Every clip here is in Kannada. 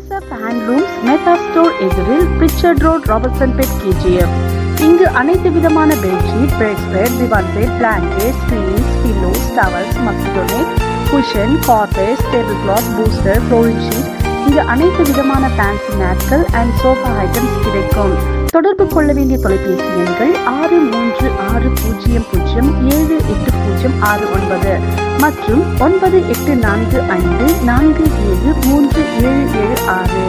ಜೋಸಫ್ ಹ್ಯಾಂಡ್ಲೂಮ್ಸ್ ಮೆಥಾ ஸ்டோர் எதிரில் Pritchard road Robertsonpet KGF இங்கு அனைத்து விதமான bedsheet bed spread diwan set blanket screens pillows towels mosquito net cushion carpets table cloth booster flooring sheet இங்கு அனைத்து விதமான ஃபேன்சி மேட்கள் அண்ட் சோஃபா ஐட்டம்ஸ் கிடைக்கும் தொடர்பு கொள்ள வேண்டிய தொலைபேசி எண்கள் ஆறு மூன்று ஆறு பூஜ்ஜியம் பூஜ்ஜியம் ஏழு எட்டு பூஜ்ஜியம் ஆறு ஒன்பது மற்றும் ஒன்பது எட்டு நான்கு ஐந்து நான்கு ஏழு மூன்று ஏழு ஏழு ஆறு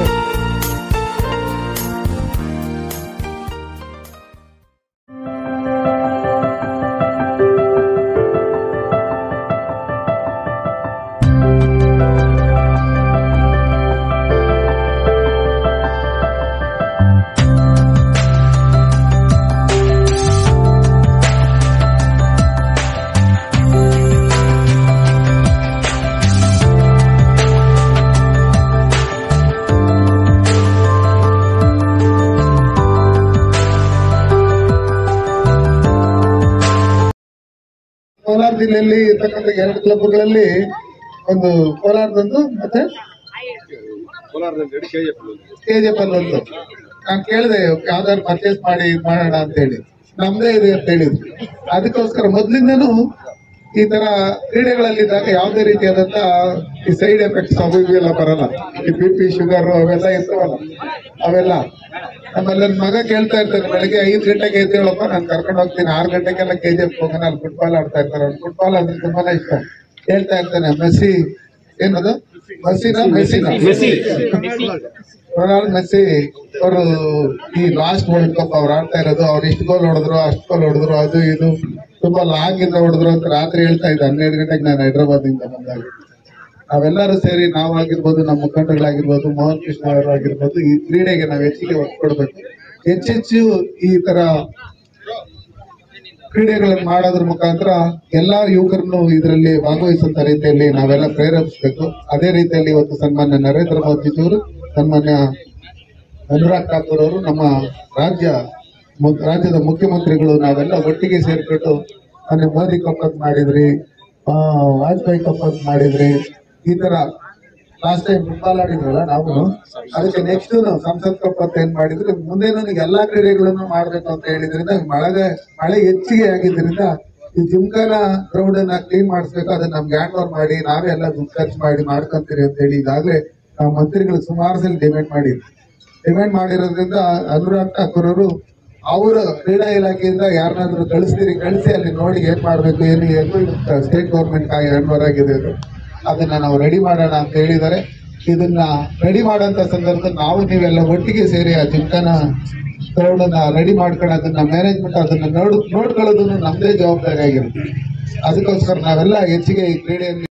ಕೋಲಾರ ಜಿಲ್ಲೆಯಲ್ಲಿ ಇರ್ತಕ್ಕಂಥ ಎರಡು ಕ್ಲಬ್ಗಳಲ್ಲಿ ಒಂದು ಕೋಲಾರದೊಂದು ಮತ್ತೆ ಕೆಜಿಎಫ್ ಒಂದು ನಾನು ಕೇಳಿದೆ ಯಾವ್ದಾದ್ರು ಪರ್ಚೇಸ್ ಮಾಡಿ ಇದ್ ಮಾಡೋಣ ಅಂತ ಹೇಳಿ ನಮ್ದೇ ಇದೆ ಅಂತ ಹೇಳಿದ್ರು ಅದಕ್ಕೋಸ್ಕರ ಮೊದ್ಲಿಂದನೂ ಈ ತರ ಕ್ರೀಡೆಗಳಲ್ಲಿದ್ದಾಗ ಯಾವುದೇ ರೀತಿಯಾದಂತ ಈ ಸೈಡ್ ಎಫೆಕ್ಟ್ಸ್ ಅವು ಇವು ಎಲ್ಲ ಬರಲ್ಲ ಈ ಬಿ ಪಿ ಶುಗರ್ ಅವೆಲ್ಲ ಇರ್ತಾವಲ್ಲ ಅವೆಲ್ಲ ಆಮೇಲೆ ನನ್ನ ಮಗ ಕೇಳ್ತಾ ಇರ್ತಾನೆ ಬೆಳಗ್ಗೆ ಐದು ಗಂಟೆಗೆ ಎದ್ದೇಳಪ್ಪ ನಾನು ಕರ್ಕೊಂಡು ಹೋಗ್ತೀನಿ ಆರು ಗಂಟೆಗೆಲ್ಲ ಕೆ ಜಿ ಎಫ್ ಹೋಗೋಣ ಅಲ್ಲಿ ಫುಟ್ಬಾಲ್ ಆಡ್ತಾ ಇರ್ತಾರೆ ಅವ್ನು ಫುಟ್ಬಾಲ್ ಅಂದ್ರೆ ತುಂಬಾನೇ ಇಷ್ಟ ಹೇಳ್ತಾ ಇರ್ತಾನೆ ಮೆಸ್ಸಿ ಏನದು ಮೆಸ್ಸಿನ ಮೆಸ್ಸಿನ ರೊನಾಲ್ಡ್ ಮೆಸ್ಸಿ ಅವರು ಈ ಲಾಸ್ಟ್ ವರ್ಲ್ಡ್ ಕಪ್ ಅವ್ರು ಆಡ್ತಾ ಇರೋದು ಅವ್ರು ಇಷ್ಟು ಗೋಲ್ ಹೊಡೆದ್ರು ಅಷ್ಟು ಗೋಲ್ ಹೊಡೆದ್ರು ಅದು ಇದು ತುಂಬಾ ಲಾಂಗ್ ಇಂದ ಹೊಡೆದ್ರು ಅಂತ ರಾತ್ರಿ ಹೇಳ್ತಾ ಇದ್ದೆ ಹನ್ನೆರಡು ಗಂಟೆಗೆ ನಾನು ಹೈದರಾಬಾದ್ ಇಂದ ಬಂದಾಗ ನಾವೆಲ್ಲರೂ ಸೇರಿ ನಾವಾಗಿರ್ಬೋದು ನಮ್ಮ ಮುಖಂಡಗಳಾಗಿರ್ಬೋದು ಮೋಹನ್ ಕೃಷ್ಣ ಅವರು ಆಗಿರ್ಬೋದು ಈ ಕ್ರೀಡೆಗೆ ನಾವು ಹೆಚ್ಚಿಗೆ ಒತ್ತು ಕೊಡ್ಬೇಕು ಹೆಚ್ಚೆಚ್ಚು ಈ ತರ ಕ್ರೀಡೆಗಳನ್ನು ಮಾಡೋದ್ರ ಮುಖಾಂತರ ಎಲ್ಲಾ ಯುವಕರನ್ನು ಇದರಲ್ಲಿ ಭಾಗವಹಿಸುವಂತ ರೀತಿಯಲ್ಲಿ ನಾವೆಲ್ಲ ಪ್ರೇರೇಪಿಸಬೇಕು ಅದೇ ರೀತಿಯಲ್ಲಿ ಇವತ್ತು ಸನ್ಮಾನ್ಯ ನರೇಂದ್ರ ಮೋದಿಜಿಯವರು ಸನ್ಮಾನ್ಯ ಅನುರಾಗ್ ಠಾಕೂರ್ ಅವರು ನಮ್ಮ ರಾಜ್ಯ ಮು- ರಾಜ್ಯದ ಮುಖ್ಯಮಂತ್ರಿಗಳು ನಾವೆಲ್ಲ ಒಟ್ಟಿಗೆ ಸೇರ್ಕೊಂಡು ಮೊನ್ನೆ ಮೋದಿ ಕಪ್ಪತ್ ಮಾಡಿದ್ರಿ ಆ, ವಾಜಪೇಯಿ ಕಪ್ಪತ್ ಮಾಡಿದ್ರಿ ಈ ತರ ಲಾಸ್ಟ್ ಟೈಮ್ ಫುಟ್ಬಾಲ್ ಆಡಿದ್ರಲ್ಲ ನಾವು ಅದಕ್ಕೆ ನೆಕ್ಸ್ಟ್ ಸಂಸತ್ ಕಪ್ ಅಂತ ಏನ್ ಮಾಡಿದ್ರೆ ಮುಂದೆ ನನಗೆ ಎಲ್ಲಾ ಕ್ರೀಡೆಗಳನ್ನು ಮಾಡ್ಬೇಕು ಅಂತ ಹೇಳಿದ್ರಿಂದ ಮಳೆಗೆ ಮಳೆ ಹೆಚ್ಚಿಗೆ ಆಗಿದ್ರಿಂದ ಈ ಜಿಮ್ಖಾನ ಗ್ರೌಂಡ್ ಅನ್ನ ಕ್ಲೀನ್ ಮಾಡಿಸ್ಬೇಕು ಅದನ್ನ ನಮ್ಗೆ ಹ್ಯಾಂಡ್ ಓವರ್ ಮಾಡಿ ನಾವೇ ಎಲ್ಲ ದುಡ್ಡು ಖರ್ಚು ಮಾಡಿ ಮಾಡ್ಕೊಂತೀರಿ ಅಂತ ಹೇಳಿ ಈಗಾಗಲೇ ನಾವು ಮಂತ್ರಿಗಳು ಸುಮಾರು ಸಲ ಡಿಮ್ಯಾಂಡ್ ಮಾಡಿದ್ವಿ ಡಿಮ್ಯಾಂಡ್ ಮಾಡಿರೋದ್ರಿಂದ ಅನುರಾಗ್ ಠಾಕೂರ್ ಅವರು ಅವರ ಕ್ರೀಡಾ ಇಲಾಖೆಯಿಂದ ಯಾರನ್ನಾದ್ರೂ ಕಳಿಸ್ತೀರಿ ಕಳಿಸಿ ಅಲ್ಲಿ ನೋಡಿ ಏನ್ ಮಾಡ್ಬೇಕು ಏನು ಏನು ಸ್ಟೇಟ್ ಗೌರ್ಮೆಂಟ್ ಹ್ಯಾಂಡ್ ಓವರ್ ಆಗಿದೆ ಅದು ಅದನ್ನ ನಾವು ರೆಡಿ ಮಾಡೋಣ ಅಂತ ಹೇಳಿದ್ದಾರೆ ಇದನ್ನ ರೆಡಿ ಮಾಡೋಂತ ಸಂದರ್ಭದಲ್ಲಿ ನಾವು ನೀವೆಲ್ಲ ಒಟ್ಟಿಗೆ ಸೇರಿ ಆ ಜಿಮ್ಖಾನ ಗ್ರೌಂಡ್ ಅನ್ನ ರೆಡಿ ಮಾಡ್ಕೊಂಡು ಅದನ್ನ ಮ್ಯಾನೇಜ್ಮೆಂಟ್ ಅದನ್ನ ನೋಡ್ ನೋಡ್ಕೊಳ್ಳೋದನ್ನು ನಮ್ದೇ ಜವಾಬ್ದಾರಿ ಆಗಿರುತ್ತೆ ಅದಕ್ಕೋಸ್ಕರ ನಾವೆಲ್ಲ ಹೆಚ್ಚಿಗೆ ಈ ಕ್ರೀಡೆಯಲ್ಲಿ